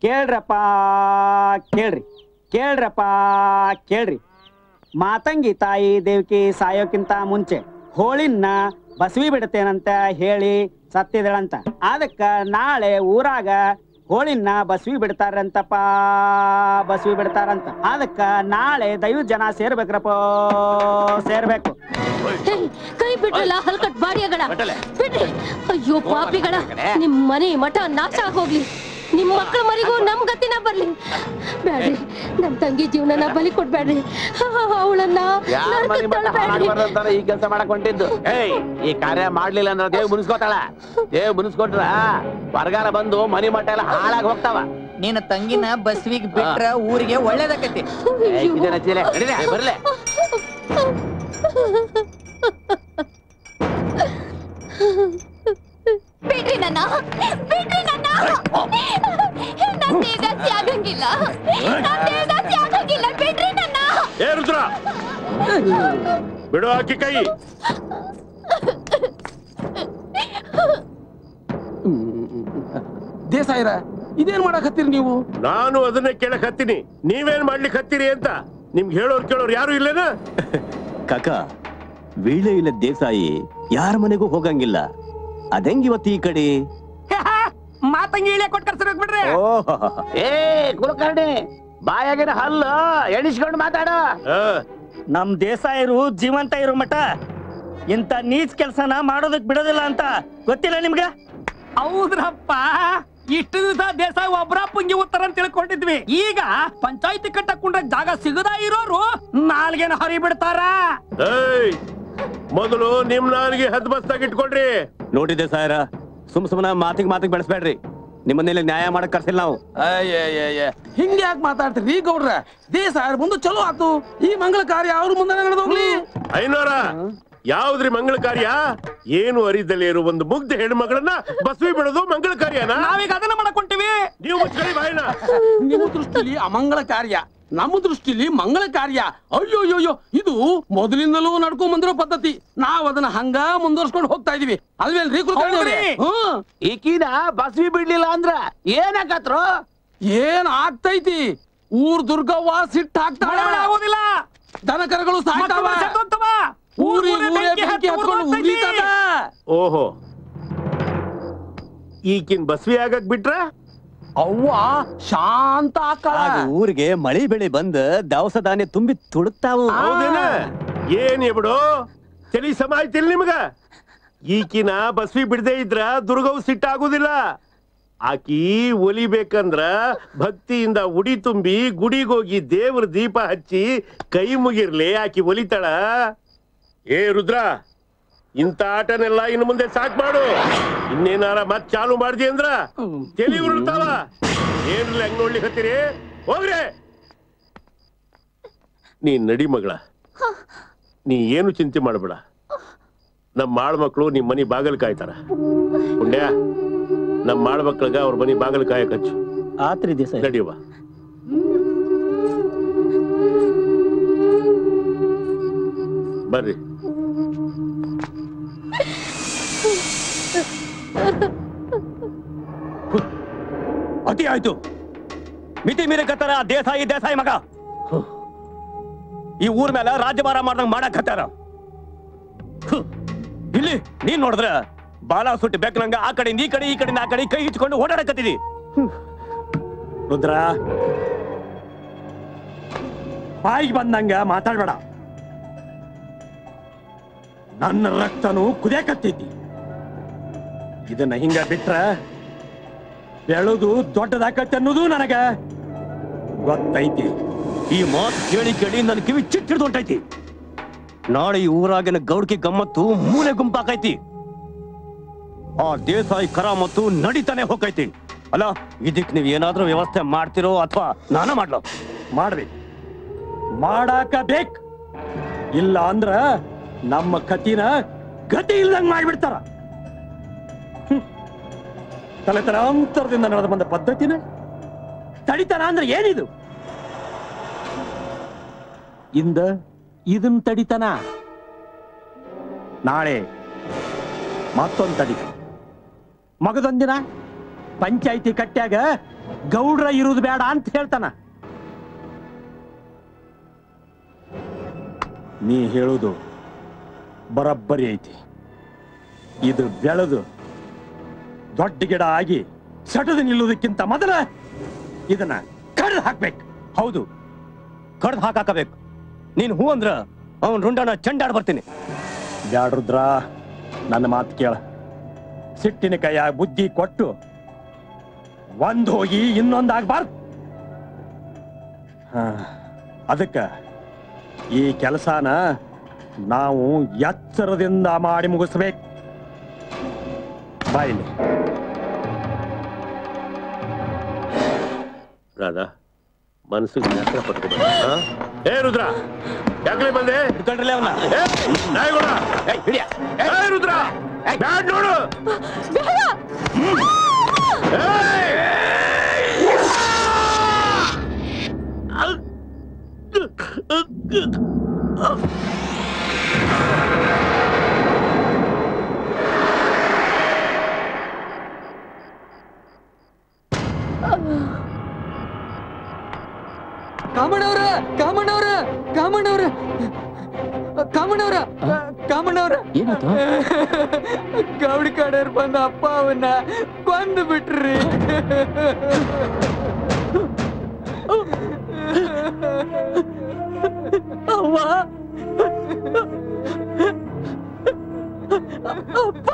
ಕೇಳ್ರಪ್ಪ ಕೇಳ್ರಿ ಕೇಳ್ರಪ್ಪ ಕೇಳ್ರಿ ಮಾತಂಗಿ ತಾಯಿ ದೇವಕಿ ಸಾಯೋಕ್ಕಿಂತ ಮುಂಚೆ ಹೋಳಿನ ಬಸವಿ ಬಿಡ್ತೇನಂತ ಹೇಳಿ ಸತ್ತಿದಳಂತ ಅದಕ್ಕ ನಾಳೆ ಊರಾಗ ಹೋಳಿನ ಬಸವಿ ಬಿಡ್ತಾರಂತಪ್ಪ ಬಸವಿ ಬಿಡ್ತಾರಂತ ಅದಕ್ಕ ನಾಳೆ ದೈವ ಜನ ಸೇರ್ಬೇಕ್ರಪ್ಪ ಸೇರ್ಬೇಕು ಹೇ, ಕೈ ಬಿಡ್ರಲ್ಲ ಹಲ್ಕಟ್ ಬಾಡಿಯಗಳ ಬಿಡ್ರಿ ಅಯ್ಯೋ ಪಾಪಿಗಳ ನಿಮ್ ಮನೆ ಮಠ ನಾಶ ಆಗೋಗ್ಲಿ ನಿಮ್ ಮಕ್ಕಳ ಮರಿಗೂ ನಮ್ ಗತಿನ ಬರ್ಲಿ ಬ್ಯಾಡ್ರಿ ನಮ್ ತಂಗಿ ಜೀವನನ ಬಲಿ ಕೊಡ್ಬೇಡ್ರಿ ಅವಳನ್ನ ಯಾರ್ ಮನೆ ಮಠ ಹಾಳಾಗ್ಬಾರ್ದಂತಾನೆ ಈ ಕೆಲಸ ಮಾಡಕ್ ಹೊಂಟಿದ್ದು ಏಯ್ ಈ ಕಾರ್ಯ ಮಾಡ್ಲಿಲ್ಲ ಅಂದ್ರೆ ದೇವ್ ಮುನಿಸ್ಕೋತಾಳ ದೇವ್ ಮುನಿಸ್ಕೊಟ್ರ ಬರಗಾಲ ಬಂದು ಮನಿ ಮಠ ಎಲ್ಲ ಹಾಳಾಗಿ ಹೋಗ್ತಾವ ನಿನ್ನ ತಂಗಿನ ಬಸ್ವಿಗ್ ಬಿಟ್ರ ಊರಿಗೆ ಒಳ್ಳೇದಾಕತಿ ಏಯ್, ಇದೇನ ಚೀಲ? ನಡೀರಿ, ಬರ್ಲೆ ಬಿಡ್ರಿ ನನ್ನ ಬಿಡ್ರಿ ನನ್ನ ನನ್ ದೇವದಾಸಿ ಆಗಂಗಿಲ್ಲ ನನ್ ದೇವದಾಸಿ ಆಗಂಗಿಲ್ಲ ಬಿಡ್ರಿ ನನ್ನ ಏ ರುದ್ರ ಬಿಡು ಹಾಕಿ ಕೈ ದೇಸಾಯಿರ ಇದೇನ್ ಮಾಡಕತ್ತೀರಿ ನೀವು ನಾನು ಅದನ್ನೇ ಕೇಳಕ್ ಹತ್ತೀನಿ ನೀವೇನ್ ಮಾಡ್ಲಿಕ್ಕೆ ಹತ್ತೀರಿ ಅಂತ ನಿಮ್ಗೆ ಹೇಳೋರ್ ಕೇಳೋರ್ ಯಾರು ಇಲ್ಲೇನ ಕಾಕ ವೀಳೆ ಇಲ್ಲ ದೇಸಾಯಿ ಯಾರ ಮನೆಗೂ ಹೋಗಂಗಿಲ್ಲ ಅದೆಂಗ್ ಇವತ್ತು ಈ ಕಡೆ ಮಾತಂಗಿ ಇಳಿಯ ಕೊಟ್ಟು ಕರ್ಸಬೇಕು ಬಿಡ್ರಿ ಏ ಕುಲಕರ್ಣಿ ಬಾಯಾಗಿನ ಹಲ್ಲು ಎಣಿಸ್ಕೊಂಡು ಮಾತಾಡ ನಮ್ ದೇಸಾಯರು ಜೀವಂತ ಇರೋ ಮಠ ಇಂಥ ನೀಚ್ ಕೆಲ್ಸನ ಮಾಡೋದಕ್ ಬಿಡೋದಿಲ್ಲ ಅಂತ ಗೊತ್ತಿಲ್ಲ ನಿಮ್ಗೆ ಹೌದ್ರಪ್ಪ ಇಷ್ಟು ದಿವಸ ದೇಸಾಯಿ ಒಬ್ರಪ್ಪಂಗೆ ಉತ್ತರ ಅಂತ ತಿಳ್ಕೊಂಡಿದ್ವಿ ಈಗ ಪಂಚಾಯತಿ ಕಟ್ಟಕೊಂಡ್ರೆ ಜಾಗ ಸಿಗದ ಇರೋರು ನಾಲ್ಗೇನ ಹರಿ ಬಿಡ್ತಾರ ಏಯ್ ಮೊದಲು ನಿಮ್ ನಾಲ್ಗೆ ಹದ್ ಬಸ್ತಾಗ ಇಟ್ಕೊಳ್ರಿ ನೋಡಿದೆ ಸಾಯರ ಸುಮ್ ಸುಮ್ಮನ ಮಾತಿಗೆ ಮಾತಿಗೆ ಬೆಳೆಸ್ಬೇಡ್ರಿ ನಿಮ್ಮನ್ನೆಲ್ಲ ನ್ಯಾಯ ಮಾಡಕ್ ಕರ್ಸಿಲ್ಲ ನಾವು ಹಿಂಗ್ ಯಾಕೆ ಮಾತಾಡ್ತೀರಿ ಗೌಡ್ರ ದೇಸಾಯರ್ ಮುಂದೆ ಚಲೋ ಆತು ಈ ಮಂಗಳ ಕಾರ್ಯ ಅವ್ರ ಮುಂದೆ ನಡೆದೋಗ್ಲಿ ಐನೋರ ಯಾವ್ದ್ರಿ ಮಂಗಳ ಕಾರ್ಯ ಏನು ಅರಿದಲ್ಲೇ ಇರೋ ಒಂದು ಮುಗ್ಧ ಹೆಣ್ಮಗಳನ್ನ ಬಸವಿ ಬಿಡೋದು ಮಂಗಳ ಕಾರ್ಯನಾ ನಾವೀಗ ಅದನ್ನ ಮಾಡಕೊಂತೀವಿ ನೀವು ಮುಚ್ಕೊಳ್ಳಿ ಬಾಯಿನ ನಿಮ್ಮ ದೃಷ್ಟಿಲಿ ಅಮಂಗಳ ಕಾರ್ಯ ನಮ್ಮ ದೃಷ್ಟಿಲಿ ಮಂಗಳ ಕಾರ್ಯ ಅಯ್ಯೋ ಅಯ್ಯೋ ಇದು ಮೊದಲಿಂದಲೂ ನಡ್ಕೊಂಡ್ ಬಂದಿರೋ ಪದ್ಧತಿ ನಾವ್ ಅದನ್ನ ಹಂಗ ಮುಂದುವರ್ಸ್ಕೊಂಡು ಹೋಗ್ತಾ ಇದೀವಿ ಅಲ್ವೇನ್ರಿ ಕುಲಕರ್ಣಿ ಅವ್ರೆ? ಹ್ಮ್ ಈಕಿನ ಬಸ್ವಿ ಬಿಡ್ಲಿಲ್ಲ ಅಂದ್ರ ಏನಾಕತ್ರು ಏನ್ ಆಗ್ತೈತಿ ಊರ್ ದುರ್ಗವ್ವ ಸಿಟ್ಟ ಹಾಕ್ತಾಳ ಆಗೋದಿಲ್ಲ ದನ ಕರಗಳು ಸಾಯ್ತಾವ ಊರಿ ಊರೇ ಬೆಂಕಿ ಹತ್ಕೊಂಡು ಉರಿತದ ಓಹೋ ಈಕಿನ್ ಬಸವಿ ಆಗಕ್ ಬಿಟ್ರ ಅವ್ವ ಶಾಂತ ಆಕಳ ಆಗ ಊರಿಗೆ ಮಳಿ ಬೆಳೆ ಬಂದ್ ದವಸ ಧಾನ್ಯ ತುಂಬಿ ತುಡುಕ್ತಾವು ಹೌದೇನ ಏನ್ ಬಿಡು ತಲಿ ಸಮ ಆಯ್ತಿಲ್ ನಿಮ್ಗ ಈಕಿನ ಬಸ್ವಿ ಬಿಡದೆ ಇದ್ರ ದುರ್ಗವು ಸಿಟ್ಟಾಗುದಿಲ್ಲ ಆಕಿ ಒಲಿಬೇಕಂದ್ರ ಭಕ್ತಿಯಿಂದ ಉಡಿ ತುಂಬಿ ಗುಡಿಗೋಗಿ ದೇವ್ರ ದೀಪ ಹಚ್ಚಿ ಕೈ ಮುಗಿರ್ಲಿ ಆಕಿ ಒಲಿತಾಳ ಏ ರುದ್ರ ಇಂಥ ಆಟನೆಲ್ಲ ಇನ್ನು ಮುಂದೆ ಸಾಕ್ ಮಾಡು ಇನ್ನೇನಾರ ಮತ್ ಚಾಲು ಮಾಡ್ದಿ ಅಂದ್ರ ತಲಿ ಉರುಳ್ತಾವ ಏನ್ರಿ ಹಂಗ್ ನೋಡ್ಲಿಕ್ಕೆ ಹತ್ತೀರಿ ಹೋಗ್ರಿ ನೀ ನಡಿ ಮಗಳ ನೀ ಏನು ಚಿಂತೆ ಮಾಡಬೇಡ ನಮ್ಮ ಮಾಳ್ ಮಕ್ಕಳು ನಿಮ್ ಮನಿ ಬಾಗಲ್ ಕಾಯ್ತಾರ ಪುಣ್ಯ ನಮ್ಮ ಮಾಳ್ ಮಕ್ಕಳಿಗ ಅವ್ರ ಮನಿ ಬಾಗಲ್ ಕಾಯಕ್ ಹಚ್ಚು ಆತ್ರಿ ದೇಸಾಯಿ ನಡಿಯವ್ವ ಬರ್ರಿ ಅತಿ ಆಯ್ತು ಮಿತಿ ಮೀರಕತ್ತಾರ ಆ ದೇಸಾಯಿ ದೇಸಾಯಿ ಮಗ ಹ್ಮ್. ಈ ಊರ್ ಮೇಲೆ ರಾಜ್ಯಭಾರ ಮಾಡ್ದಂಗ್ ಮಾಡಕ್ ಹತ್ತಾರ ಹ್ಮ್. ಇಲ್ಲಿ ನೀನ್ ನೋಡಿದ್ರ ಬಾಲ ಸುಟ್ಟಿ ಬೆಕ್ಕನಂಗ ಆ ಕಡೆ ಈ ಕಡೆ ಈ ಕಡೆ ಆ ಕಡೆ ಕೈ ಇಟ್ಕೊಂಡು ಓಡಾಡಕತ್ತಿದಿ ಹ್ಮ್. ರುದ್ರ ಬಾಯಿಗೆ ಬಂದಂಗ ಮಾತಾಡ್ಬೇಡ ನನ್ನ ರಕ್ತನು ಕುದಿಯಕತ್ತೈತಿ ಇದನ್ನ ಹಿಂಗ ಬಿಟ್ರ ಬೆಳೆದು ದೊಡ್ಡದಾಕತ್ತೆ ಅನ್ನೋದು ನನಗ ಗೊತ್ತೈತಿ ಈ ಮಾತು ಕೇಳಿ ಕೇಳಿ ನನ್ನ ಕಿವಿ ಚಿಟ್ಟಿಡ್ದು ಹೊಂಟೈತಿ ನಾಳೆ ಈ ಊರಾಗಿನ ಗೌಡ್ಕಿ ಗಮ್ಮತ್ತು ಮೂಲೆ ಗುಂಪಾಕೈತಿ ಆ ದೇಸಾಯಿ ಕರ ಮತ್ತು ನಡಿತಾನೆ ಹೋಗೈತಿ ಅಲ್ಲ ಇದಕ್ ನೀವ್ ಏನಾದ್ರೂ ವ್ಯವಸ್ಥೆ ಮಾಡ್ತಿರೋ ಅಥವಾ ನಾನ ಮಾಡ್ಲೋ ಮಾಡ್ಬೇಕು ಮಾಡಾಕ ಬೇಕ್ ಇಲ್ಲ ಅಂದ್ರ ನಮ್ಮ ಕತಿನ ಗತಿ ಇಲ್ದಂಗ್ ಮಾಡ್ಬಿಡ್ತಾರ ಹ್ಮ್. ತಲೆತಲಾಂತರದಿಂದ ನಡೆದು ಬಂದ ಪದ್ಧತಿನ ತಡಿತಾರ ಅಂದ್ರೆ ಏನಿದು ಇಂದ ಇದನ್ ತಡಿತನ ನಾಳೆ ಮತ್ತೊಂದ್ ತಡಿ ಮಗದೊಂದಿನ ಪಂಚಾಯಿತಿ ಕಟ್ಟ್ಯಾಗ ಗೌಡ್ರ ಇರುವುದು ಬೇಡ ಅಂತ ಹೇಳ್ತಾನ ನೀ ಹೇಳುದು ಬರಬ್ಬರಿ ಐತಿ ಇದು ಬೆಳೆದು ದೊಡ್ಡ ಗಿಡ ಆಗಿ ಸಟದು ನಿಲ್ಲುವುದಕ್ಕಿಂತ ಮೊದಲ ಇದನ್ನ ಕಡ್ದು ಹಾಕ್ಬೇಕು ಹೌದು ಕಡ್ದು ಹಾಕಾಕಬೇಕು ನೀನ್ ಹೂ ಅಂದ್ರ ಅವನ್ ರುಂಡನ ಚಂಡಾಡ್ ಬರ್ತೀನಿ ಬ್ಯಾಡ್ರುದ್ರ ನನ್ನ ಮಾತು ಕೇಳ ಸಿಟ್ಟಿನ ಕೈಯ ಬುದ್ಧಿ ಕೊಟ್ಟು ಒಂದ್ ಹೋಗಿ ಇನ್ನೊಂದಾಗಬಾರ್ದು ಅದಕ್ಕ ಈ ಕೆಲಸನ ನಾವು ಎಚ್ಚರದಿಂದ ಮಾಡಿ ಮುಗಿಸ್ಬೇಕು ಬಾಯಿಲಿ ರಾಧಾ ಮನಸ್ಸಿಗೆ ಜ್ಞಾಪಕ ಪಟ್ಕೊಬೇಡ ಆ? ಏ ರುದ್ರ ಯಾಕಲೆ ಬಂದೆ ಹಿಡ್ಕೊಂಡ್ರಲ್ಲ ಅವನ್ನ ಏ, ನಾಯಿಗಳ ಏ ರುದ್ರ ಬ್ಯಾಡ್ ನೋಡು ಏಯ್! ಕಾಮಣ್ಣವ್ರ ಕಾಮಣ್ಣವ್ರ ಕಾಮಣ್ಣವ್ರ ಕಾಮಣ್ಣವ್ರ ಕಾಮಣ್ಣವ್ರ ಗೌಡಿ ಕಡೆಯವ್ರು ಬಂದ ಅಪ್ಪ ಅವನ್ನ ಕೊಂದು ಬಿಟ್ರಿ ಅವ್ವ ಅಪ್ಪ